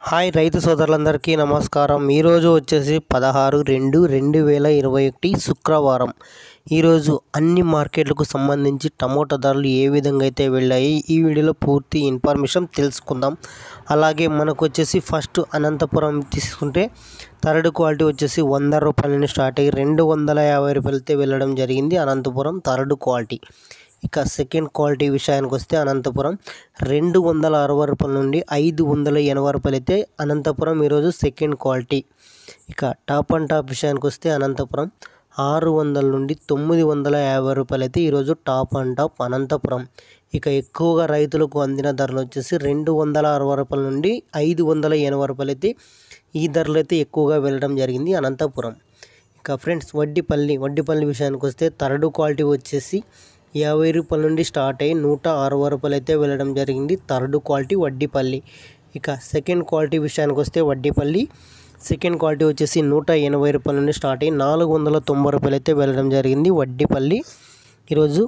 hi రైతు సోదరులందరికీ నమస్కారం ఈరోజు వచ్చేసి పదహారు రెండు రెండు వేల ఇరవై ఒకటి శుక్రవారం ఈరోజు అన్ని మార్కెట్లకు సంబంధించి టమోటా ధరలు ఏ విధంగా అయితే వెళ్ళాయి ఈ వీడియోలో పూర్తి ఇన్ఫర్మేషన్ తెలుసుకుందాం అలాగే మనకు వచ్చేసి ఫస్ట్ అనంతపురం తీసుకుంటే థర్డ్ క్వాలిటీ వచ్చేసి వంద రూపాయల నుండి స్టార్ట్ అయ్యి రెండు వందల యాభై రూపాయలతో వెళ్ళడం జరిగింది అనంతపురం థర్డ్ క్వాలిటీ ఇక సెకండ్ క్వాలిటీ విషయానికి వస్తే అనంతపురం రెండు వందల అరవై రూపాయల నుండి ఐదు వందల ఎనభై రూపాయలు అయితే అనంతపురం ఈరోజు సెకండ్ క్వాలిటీ ఇక టాప్ అండ్ టాప్ విషయానికి వస్తే అనంతపురం ఆరు వందల నుండి తొమ్మిది వందల యాభై రూపాయలు అయితే ఈరోజు టాప్ అండ్ టాప్ అనంతపురం ఇక ఎక్కువగా రైతులకు అందిన ధరలు వచ్చేసి రెండు వందల అరవై రూపాయల నుండి ఐదు వందల ఎనభై రూపాయలు అయితే ఈ ధరలు అయితే ఎక్కువగా వెళ్ళడం జరిగింది అనంతపురం ఇక ఫ్రెండ్స్ వడ్డీపల్లి వడ్డీపల్లి విషయానికి వస్తే థర్డ్ క్వాలిటీ వచ్చేసి యాభై రూపాయల నుండి స్టార్ట్ అయ్యి నూట అరవై రూపాయలు అయితే వెళ్ళడం జరిగింది థర్డ్ క్వాలిటీ వడ్డీపల్లి ఇక సెకండ్ క్వాలిటీ విషయానికి వస్తే వడ్డీపల్లి సెకండ్ క్వాలిటీ వచ్చేసి నూట ఎనభై రూపాయల నుండి స్టార్ట్ అయ్యి నాలుగు వందల తొంభై రూపాయలు అయితే వెళ్ళడం జరిగింది వడ్డీపల్లి ఈరోజు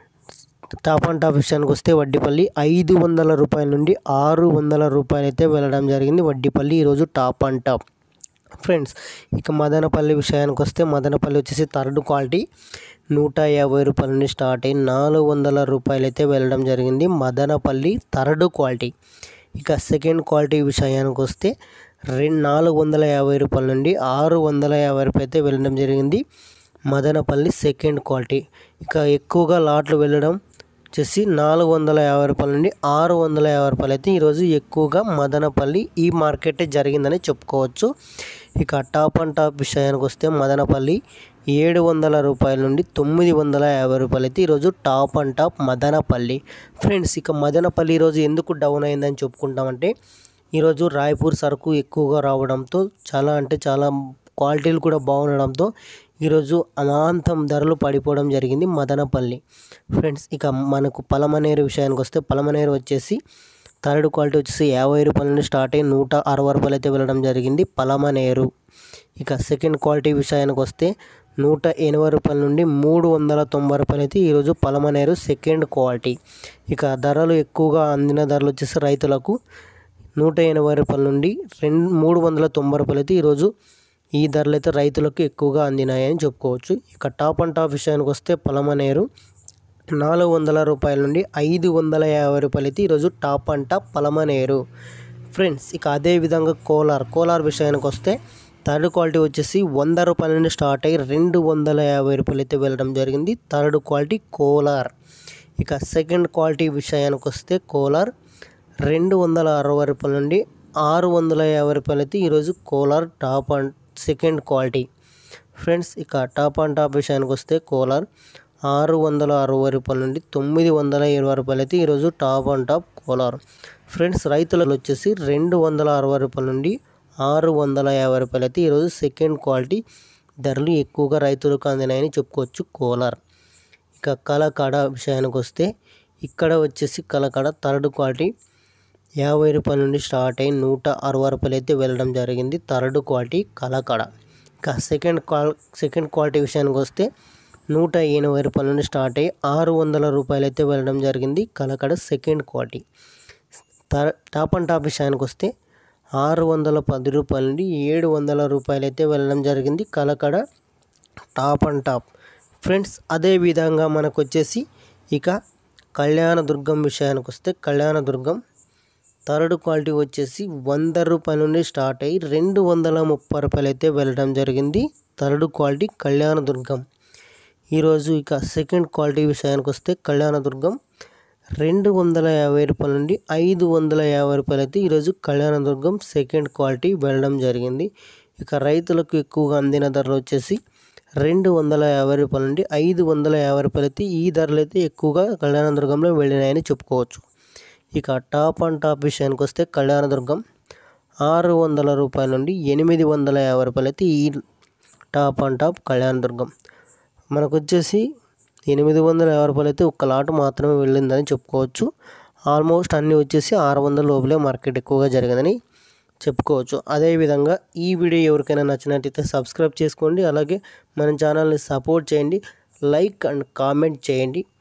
టాప్ అండ్ టాప్ విషయానికి వస్తే వడ్డీపల్లి ఐదు వందల రూపాయల నుండి ఆరు వందల రూపాయలు అయితే వెళ్ళడం జరిగింది వడ్డీపల్లి ఈరోజు టాప్ అండ్ టాప్ ఫ్రెండ్స్ ఇక మదనపల్లి విషయానికి వస్తే మదనపల్లి వచ్చేసి థర్డ్ క్వాలిటీ నూట యాభై రూపాయల నుండి స్టార్ట్ అయ్యి నాలుగు వందల రూపాయలు అయితే వెళ్ళడం జరిగింది మదనపల్లి థర్డ్ క్వాలిటీ ఇక సెకండ్ క్వాలిటీ విషయానికి వస్తే రెండు నాలుగు వందల యాభై రూపాయల నుండి ఆరు వందల యాభై రూపాయలు అయితే వెళ్ళడం జరిగింది మదనపల్లి సెకండ్ క్వాలిటీ ఇక ఎక్కువగా లాట్లు వెళ్ళడం వచ్చేసి నాలుగు వందల యాభై రూపాయల నుండి ఆరు వందల యాభై రూపాయలు అయితే ఈరోజు ఎక్కువగా మదనపల్లి ఈ మార్కెట్ జరిగిందని చెప్పుకోవచ్చు ఇక టాప్ అండ్ టాప్ విషయానికి వస్తే మదనపల్లి ఏడు వందల రూపాయల నుండి తొమ్మిది వందల యాభై రూపాయలు అయితే ఈరోజు top and top Madanapalli friends ఇక మదనపల్లి ఈరోజు ఎందుకు డౌన్ అయిందని చెప్పుకుంటామంటే ఈరోజు రాయపూర్ సరుకు ఎక్కువగా రావడంతో చాలా అంటే చాలా క్వాలిటీలు కూడా బాగుండడంతో ఈరోజు అమాంతం ధరలు పడిపోవడం జరిగింది మదనపల్లి ఫ్రెండ్స్ ఇక మనకు పలమనేరు విషయానికి వస్తే పలమనేరు వచ్చేసి థర్డ్ క్వాలిటీ వచ్చేసి యాభై రూపాయల నుండి స్టార్ట్ అయ్యి నూట అరవై రూపాయలు అయితే వెళ్ళడం జరిగింది పలమనేరు ఇక సెకండ్ క్వాలిటీ విషయానికి వస్తే నూట ఎనభై రూపాయల నుండి మూడు వందల తొంభై రూపాయలు అయితే ఈరోజు పలమనేరు సెకండ్ క్వాలిటీ ఇక ధరలు ఎక్కువగా అందిన ధరలు వచ్చేసి రైతులకు నూట ఎనభై రూపాయల నుండి రెండు మూడు వందల తొంభై రూపాయలు అయితే ఈరోజు ఈ ధరలు అయితే రైతులకు ఎక్కువగా అందినాయని చెప్పుకోవచ్చు ఇక టాప్ అండ్ టాప్ విషయానికి వస్తే పలమనేరు నాలుగు వందల రూపాయల నుండి ఐదు వందల యాభై రూపాయలు అయితే ఈరోజు top and top Palamaneru friends ఇక అదే విధంగా కోలార్ కోలార్ విషయానికి వస్తే థర్డ్ క్వాలిటీ వచ్చేసి వంద రూపాయల నుండి స్టార్ట్ అయ్యి రెండు వందల యాభై రూపాయలు అయితే వెళ్ళడం జరిగింది థర్డ్ క్వాలిటీ కోలార్ ఇక సెకండ్ క్వాలిటీ విషయానికి వస్తే కోలార్ రెండు వందల అరవై రూపాయల నుండి ఆరు వందల యాభై రూపాయలు అయితే ఈరోజు Kolar top and second quality friends ఇక టాప్ అండ్ టాప్ విషయానికి వస్తే కోలార్ ఆరు వందల అరవై రూపాయల నుండి తొమ్మిది వందల ఇరవై రూపాయలు అయితే ఈరోజు top and top Kolar friends రైతులకు వచ్చేసి రెండు వందల అరవై రూపాయల నుండి ఆరు వందల యాభై రూపాయలు అయితే ఈరోజు సెకండ్ క్వాలిటీ ధరలు ఎక్కువగా రైతులకు అందినాయని చెప్పుకోవచ్చు కోలార్ ఇక కలకాడ విషయానికి వస్తే ఇక్కడ వచ్చేసి కలకాడ థర్డ్ క్వాలిటీ యాభై రూపాయల నుండి స్టార్ట్ అయ్యి నూట అరవై రూపాయలు అయితే వెళ్ళడం జరిగింది థర్డ్ క్వాలిటీ కలకాడ ఇక సెకండ్ క్వాల్ సెకండ్ క్వాలిటీ విషయానికి వస్తే నూట ఎనభై రూపాయల నుండి స్టార్ట్ అయ్యి ఆరు వందల రూపాయలు అయితే వెళ్ళడం జరిగింది Kalakada second quality top and top విషయానికి వస్తే ఆరు వందల పది రూపాయల నుండి ఏడు వందల రూపాయలు అయితే వెళ్ళడం జరిగింది Kalakada top and top friends అదే విధంగా మనకు వచ్చేసి ఇక కళ్యాణదుర్గం విషయానికి వస్తే కళ్యాణదుర్గం థర్డ్ క్వాలిటీ వచ్చేసి వంద రూపాయల నుండి స్టార్ట్ అయ్యి రెండు వందల ముప్పై రూపాయలు అయితే వెళ్ళడం జరిగింది థర్డ్ క్వాలిటీ కళ్యాణదుర్గం ఈరోజు ఇక సెకండ్ క్వాలిటీ విషయానికి వస్తే కళ్యాణదుర్గం రెండు వందల యాభై రూపాయల నుండి ఐదు వందల యాభై రూపాయలు అయితే ఈరోజు కళ్యాణదుర్గం సెకండ్ క్వాలిటీ వెళ్ళడం జరిగింది ఇక రైతులకు ఎక్కువగా అందిన ధరలు వచ్చేసి రెండు వందల యాభై రూపాయల నుండి ఐదు వందల యాభై రూపాయలు అయితే ఈ ధరలు అయితే ఎక్కువగా కళ్యాణదుర్గంలో వెళ్ళినాయని చెప్పుకోవచ్చు ఇక టాప్ అండ్ టాప్ విషయానికి వస్తే కళ్యాణదుర్గం ఆరు వందల రూపాయల నుండి ఎనిమిది వందల యాభై రూపాయలు అయితే ఈ టాప్ అండ్ టాప్ కళ్యాణదుర్గం మనకు వచ్చేసి ఎనిమిది వందల యాభై రూపాయలు అయితే ఒక్క లాట్ మాత్రమే వెళ్ళిందని చెప్పుకోవచ్చు ఆల్మోస్ట్ అన్నీ వచ్చేసి ఆరు వందల లోపలే మార్కెట్ ఎక్కువగా జరిగిందని చెప్పుకోవచ్చు అదేవిధంగా ఈ వీడియో ఎవరికైనా నచ్చినట్టయితే సబ్స్క్రైబ్ చేసుకోండి అలాగే మన ఛానల్ని సపోర్ట్ చేయండి లైక్ అండ్ కామెంట్ చేయండి